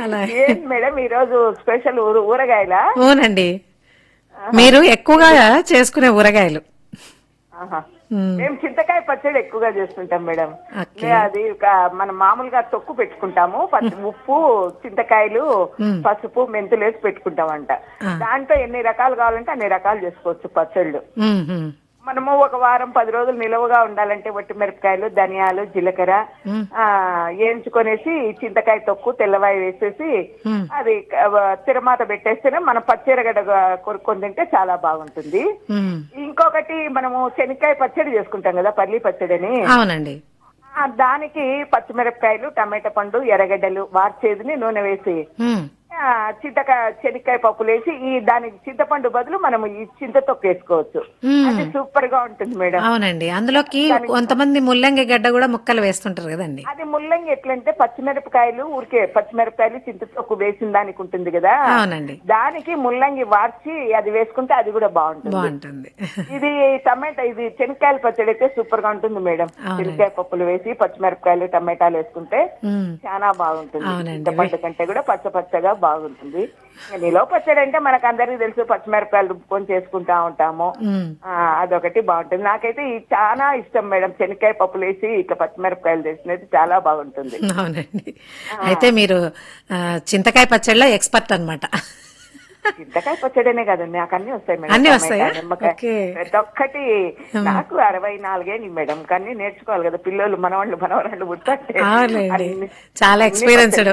అలా ఏం మేడం ఈ రోజు స్పెషల్ ఊర ఊరగాయలా అవునండి మీరు ఎక్కువగా చేసుకునే ఊరగాయలు ఆహా. మ్మ్. మేము చింతకాయ పచ్చడి ఎక్కువగా చేసుకుంటాం మేడం ఓకే. మే- అది ఒక మనం మామూలుగా తొక్కు పెట్టుకుంటాము పచ్చి ఉప్పు చింతకాయలు పసుపు మెంతులు వేసి పెట్టుకుంటామంట దాంట్లో ఎన్ని రకాలు కావాలంటే అన్ని రకాలు చేసుకోవచ్చు పచ్చళ్ళు మ్మ్, మ్మ్. మనము ఒక వారం పది రోజులు నిలవగా ఉండాలంటే వట్టి మిరపకాయలు ధనియాలు జీలకర్ర ఆ వేయించుకొనేసి చింతకాయ తొక్కు తెల్లవాయి వేసేసి మ్మ్. అది క- తిరమాత పెట్టేస్తేనే మనం పచ్చిరగడ్డ కొరుక్కొని తింటే చాలా బాగుంటుంది మ్మ్. ఇంకొకటి మనము శనక్కాయ పచ్చడి చేసుకుంటాం కదా పల్లి పచ్చడిని అవునండి ఆ దానికి పచ్చిమిరపకాయలు టమాటా పండు ఎర్రగడ్డలు వార్చేదిని నూనె వేసి మ్మ్. ఆ, చింతకాయ శనక్కాయ పప్పులు వేసి ఈ దానికి చింతపండు బదులు మనం ఈ చింత తొక్కు వేసుకోవచ్చు మ్మ్. అది సూపర్ గా ఉంటుంది మేడం అవునండి అందులోకి కొంతమంది ముల్లంగి గడ్డ కూడా ముక్కలు వేస్తుంటారు కదండి అది ముల్లంగి ఎట్లంటే పచ్చిమిరపకాయలు ఊరికే పచ్చిమిరపకాయలు చింత తొక్కు వేసిన దానికి ఉంటుంది కదా అవునండి దానికి ముల్లంగి వార్చి అది వేసుకుంటే అది కూడా బాగుంటుంది బాగుంటుంది ఇది టమాటా ఇది శనక్కాయల పచ్చడి అయితే సూపర్ గా ఉంటుంది మేడం అవునండి. శనక్కాయ పప్పులు వేసి పచ్చిమిరపకాయలు టమాటాలు వేసుకుంటే మ్మ్. చాలా బాగుంటుంది అవునండి. చింతపండు కంటే కూడా పచ్చ పచ్చగా బాగుంటుంది ఇంకా నిలవ పచ్చడి అంటే మనకు అందరికీ తెలుసు పచ్చిమిరపకాయలు రుబ్బుకొని చేసుకుంటా ఉంటాము మ్మ్. ఆ, అదొకటి బాగుంటుంది నాకైతే ఇది చాలా ఇష్టం మేడం శనక్కాయ పప్పులు వేసి ఇట్లా పచ్చిమిరపకాయలు చేసినది చాలా బాగుంటుంది అవునండి అయితే మీరు ఆ, చింతకాయ పచ్చడిలో ఎక్స్పర్ట్ అన్నమాట చింతకాయ పచ్చడినే కదండి నాకు అన్ని వస్తాయి మేడం అన్ని టమాటా, వస్తాయా? నిమ్మకాయ ఓకే. ప్రతి ఒక్కటి నాకు అరవై నాలుగేంటి మేడం కానీ నేర్చుకోవాలి కదా పిల్లలు మనవాళ్ళు మనవరాళ్ళు పుట్టే అవునండి చాలా ఎక్స్పీరియన్స్డ్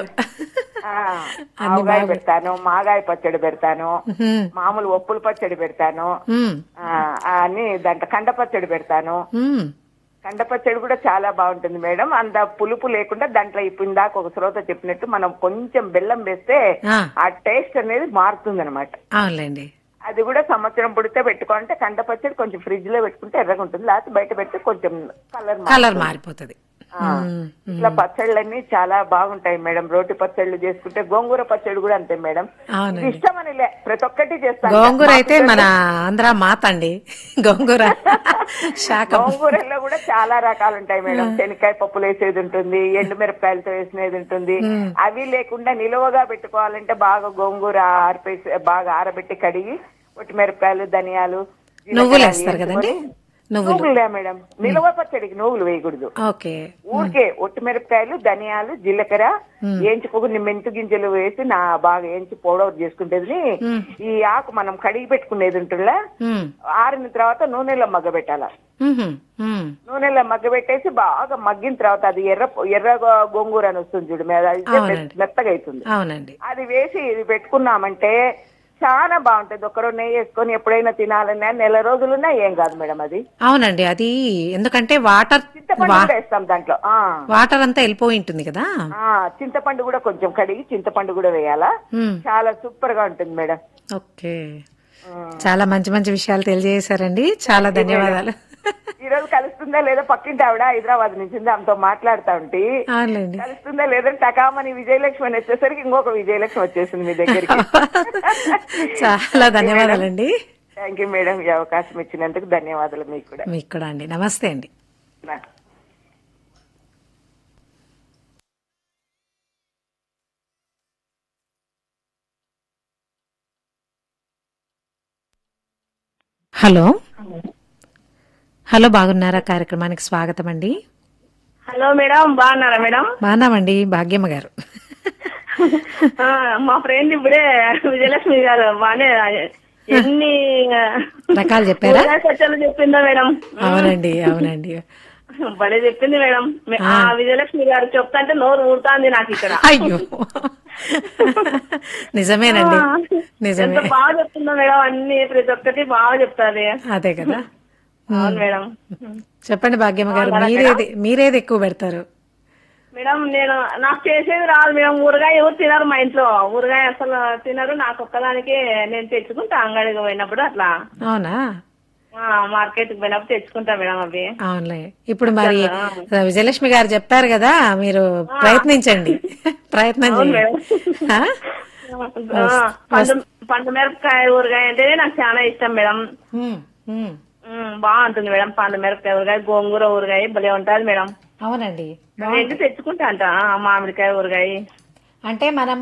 ఆవగాయ పెడతాను మాగాయ పచ్చడి పెడతాను మామూలు ఒప్పుల పచ్చడి పెడతాను ఆ, అన్ని దాంట్లో కండ పచ్చడి పెడతాను కండ పచ్చడి కూడా చాలా బాగుంటుంది మేడం అంత పులుపు లేకుండా దాంట్లో ఇప్పుడు ఇందాక ఒక శ్రోత చెప్పినట్టు మనం కొంచెం బెల్లం వేస్తే ఆ టేస్ట్ అనేది మారుతుంది అనమాట అవునులేండి అది కూడా సంవత్సరం పుడితే పెట్టుకుంటే కండ పచ్చడి కొంచెం ఫ్రిడ్జ్ లో పెట్టుకుంటే ఎర్రగా ఉంటుంది లేకపోతే బయట పెడితే కొంచెం కలర్ కలర్ మారిపోతుంది ఇట్లా పచ్చళ్ళన్నీ చాలా బాగుంటాయి మేడం రోటి పచ్చళ్ళు చేసుకుంటే గోంగూర పచ్చడి కూడా అంతే మేడం ఇది అవునండి ఇష్టమని లే ప్రతి ఒక్కటి చేస్తాను గోంగూర అయితే మన ఆంధ్ర మాత అండి గోంగూర శాఖం గోంగూరలో కూడా చాలా రకాలు ఉంటాయి మేడం శనక్కాయ పప్పులు వేసేది ఉంటుంది ఎండు మిరపకాయలతో వేసినది ఉంటుంది అవి లేకుండా నిలువగా పెట్టుకోవాలంటే బాగా గోంగూర ఆరిపేసి బాగా ఆరబెట్టి కడిగి ఒట్టి మిరపకాయలు ధనియాలు జీలకర్ర నువ్వులు వేస్తారు కదండి వేసుకొని- నువ్వులు నువ్వులే మేడం నిలువ పచ్చడికి నువ్వులు వేయకూడదు ఓకే ఊరికే ఒట్టి మిరపకాయలు ధనియాలు జీలకర్ర వేయించుకోకుండా మెంతు గింజలు వేసి నా బాగా వేయించి పౌడర్ చేసుకుంటేది ఈ ఆకు మనం కడిగి పెట్టుకునేది ఉంటుందా ఉమ్, ఆరిన తర్వాత నూనెలో మగ్గబెట్టాల ఉహుం, ఉమ్, నూనెలో మగ్గబెట్టేసి బాగా మగ్గిన తర్వాత అది ఎర్ర ఎర్ర గో- గోంగూర అని వస్తుంది చూడు మీద అది అయితే అవునండి. మెత్తగా అవుతుంది అవునండి అది వేసి ఇది పెట్టుకున్నామంటే చాలా బాగుంటుంది ఒకరు నెయ్యి వేసుకొని ఎప్పుడైనా తినాలన్నా నెల రోజులున్నా ఏం కాదు మేడం అది అవునండి అది ఎందుకంటే వాటర్ చింతపండు వా- కూడా వేస్తాం దాంట్లో ఆ వాటర్ అంతా వెళ్ళిపోయి ఉంటుంది కదా ఆ చింతపండు కూడా కొంచెం కడిగి చింతపండు కూడా వేయాలా ఉమ్, చాలా సూపర్ గా ఉంటుంది మేడం ఓకే చాలా మంచి మంచి విషయాలు తెలియజేశారండి చాలా ధన్యవాదాలు ఈ రోజు కలుస్తుందా లేదా పక్కింటి ఆవిడ హైదరాబాద్ నుంచి ఉంది ఆమెతో మాట్లాడుతా ఉంటే అవునండి కలుస్తుందా లేదంటే టకామని విజయలక్ష్మి అని వచ్చేసరికి ఇంకొక విజయలక్ష్మి వచ్చేసింది మీ దగ్గరికి చాలా ధన్యవాదాలండి థ్యాంక్ యూ మేడం ఈ అవకాశం ఇచ్చినందుకు ధన్యవాదాలు మీకు కూడా మీకు కూడా అండి నమస్తే అండి హలో హలో బాగున్నారా కార్యక్రమానికి స్వాగతం అండి హలో మేడం బాగున్నారా మేడం బాగున్నామండి భాగ్యమ్మ గారు ఆ, మా ఫ్రెండ్ ఇప్పుడే విజయలక్ష్మి గారు బానే ఎన్ని రకాలు చెప్పారా కూరగాయ పచ్చళ్ళు చెప్పిందా మేడం అవునండి అవునండి భలే చెప్పింది మేడం మే- ఆ విజయలక్ష్మి గారు చెప్తాంటే నోరు ఊరుతాంది నాకు ఇక్కడ అయ్యో నిజమేనండి ఎంత నిజమే బాగా చెప్తుందో మేడం అన్ని ప్రతి ఒక్కటి బాగా చెప్తాది అదే కదా అవును మేడం చెప్పండి భాగ్యమ్మ గారు మీరేది మీరేది ఎక్కువ పెడతారు మేడం నేను నాకు చేసేది రాదు మేడం ఊరగాయ ఎవరు తినరు మా ఇంట్లో ఊరగాయ అసలు తినరు నాకు ఒక్కదానికి నేను తెచ్చుకుంటా అంగడికి పోయినప్పుడు అట్లా అవునా మార్కెట్ కి పోయినప్పుడు తెచ్చుకుంటా మేడం అవి అవునులే ఇప్పుడు మరి విజయలక్ష్మి గారు చెప్పారు కదా మీరు ప్రయత్నించండి ప్రయత్నం చేయండి ఆ? ఆ, పండు పండు మిరపకాయ ఊరగాయ అంటే నాకు చాలా ఇష్టం మేడం ఉమ్, ఉమ్. ఉమ్, బాగుంటుంది మేడం పండు మిరపకాయ ఊరగాయ గోంగూర ఊరగాయ భలే ఉంటది మేడం అవునండి ఏంటి తెచ్చుకుంటా అంట ఆ, మామిడికాయ ఊరగాయ అంటే మనం